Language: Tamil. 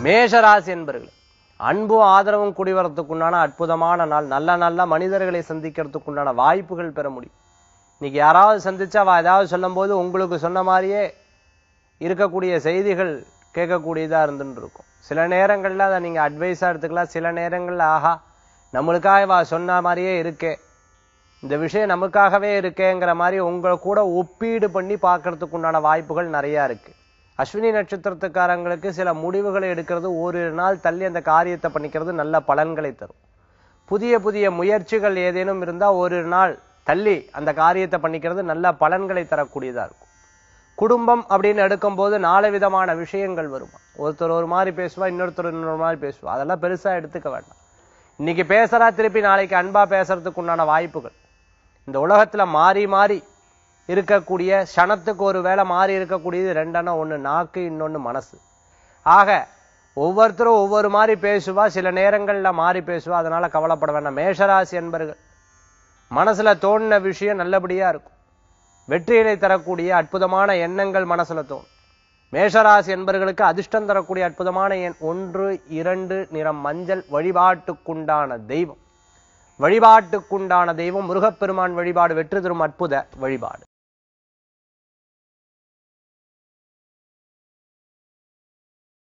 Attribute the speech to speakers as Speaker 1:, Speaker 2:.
Speaker 1: மேஷராசி என்பர்களே அன்பும் ஆதரவும் கூடி வரத்துக்குண்டான அற்புதமான நாள் நல்ல நல்ல மனிதர்களை சந்திக்கிறதுக்குண்டான வாய்ப்புகள் பெற முடியும் இன்னைக்கு யாராவது சந்திச்சா அவ ஏதாவது சொல்லும்போது உங்களுக்கு சொன்ன மாதிரியே இருக்கக்கூடிய செய்திகள் கேட்கக்கூடியதா இருந்துட்டு இருக்கும் சில நேரங்கள்ல அதை நீங்க அட்வைஸா எடுத்துக்கலாம் சில நேரங்கள்ல ஆஹா நம்மளுக்காக இவ சொன்ன மாதிரியே இருக்கே இந்த விஷயம் நமக்காகவே இருக்கேங்கிற மாதிரி உங்களை கூட ஒப்பீடு பண்ணி பார்க்கறதுக்கு உண்டான வாய்ப்புகள் நிறைய இருக்கு அஸ்வினி நட்சத்திரத்துக்காரங்களுக்கு சில முடிவுகளை எடுக்கிறது ஓரிரு நாள் தள்ளி அந்த காரியத்தை பண்ணிக்கிறது நல்ல பலன்களை தரும் புதிய புதிய முயற்சிகள் ஏதேனும் இருந்தா ஓரிரு நாள் தள்ளி அந்த காரியத்தை பண்ணிக்கிறது நல்ல பலன்களை தரக்கூடியதா இருக்கும் குடும்பம் அப்படின்னு எடுக்கும்போது நாலு விதமான விஷயங்கள் வருமா ஒருத்தர் ஒரு மாதிரி பேசுவா இன்னொருத்தர் இன்னொரு மாதிரி பேசுவா அதெல்லாம் பெருசா எடுத்துக்க வேண்டாம் இன்னைக்கு பேசுறா திருப்பி நாளைக்கு அன்பா பேசுறதுக்கு உண்டான வாய்ப்புகள் இந்த உலகத்துல மாறி மாறி இருக்கக்கூடிய க்ஷணத்துக்கு ஒரு வேளை மாறி இருக்கக்கூடியது ரெண்டெண்ணா ஒண்ணு நாக்கு இன்னொன்னு மனசு ஆக ஒவ்வொருத்தரும் ஒவ்வொரு மாதிரி பேசுவா சில நேரங்கள்ல மாறி பேசுவா அதனால கவலைப்பட வேண்டாம் மேஷராசி என்பர்கள் மனசுல தோணின விஷயம் நல்லபடியா இருக்கும் வெற்றிகளை தரக்கூடிய அற்புதமான எண்ணங்கள் மனசுல தோணும் மேஷராசி என்பர்களுக்கு அதிர்ஷ்டம் தரக்கூடிய அற்புதமான எண் ஒன்று இரண்டு நிறம் மஞ்சள் வழிபாட்டுக்குண்டான தெய்வம் வழிபாட்டுக்குண்டான தெய்வம் முருகப்பெருமான் வழிபாடு வெற்றி தரும் அற்புத வழிபாடு